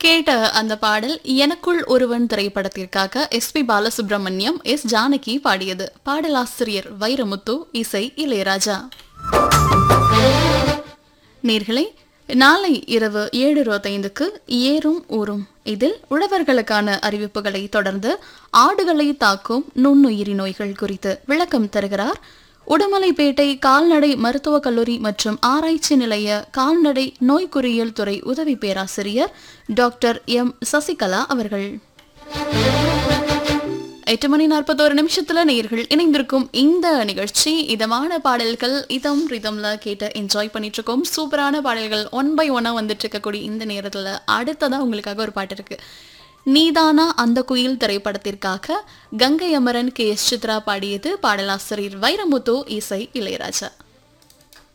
கேட்ட அந்த பாடல் எனக்குள் ஒருவன் திரைப்படத்திற்காக S P Balasubrahmanyam S Janaki பாடியது பாடலாசிரியர் வைரமுத்து இசை இளையராஜா நேர்களை நாளை இரவு ஏழு இருபத்தைந்துக்கு ஏறும் ஊரும் இதில் உழவர்களுக்கான அறிவிப்புகளை தொடர்ந்து ஆடுகளை தாக்கும் நுண்ணுயிரி நோய்கள் குறித்து விளக்கம் தருகிறார் உடுமலைப்பேட்டை கால்நடை மருத்துவக் கல்லூரி மற்றும் ஆராய்ச்சி நிலைய கால்நடை நோய்க்குறியியல் துறை உதவி பேராசிரியர் டாக்டர் எம் சசிகலா அவர்கள் எட்டு மணி நாற்பத்தோரு நிமிஷத்துல நேர்கள் இணைந்திருக்கும் இந்த நிகழ்ச்சி இதமான பாடல்கள் இதம் ரிதம்ல கேட்டு என்ஜாய் பண்ணிட்டு இருக்கோம் சூப்பரான பாடல்கள் ஒன் பை ஒன்னா வந்துட்டு இருக்கக்கூடிய இந்த நேரத்துல அடுத்ததா உங்களுக்காக ஒரு பாட்டு இருக்கு நீதானா அந்த குயில் திரைப்படத்திற்காக கங்கை அமரன் கே எஸ் சித்ரா பாடியது பாடலாசிரியர் வைரமுத்து இசை இளையராஜா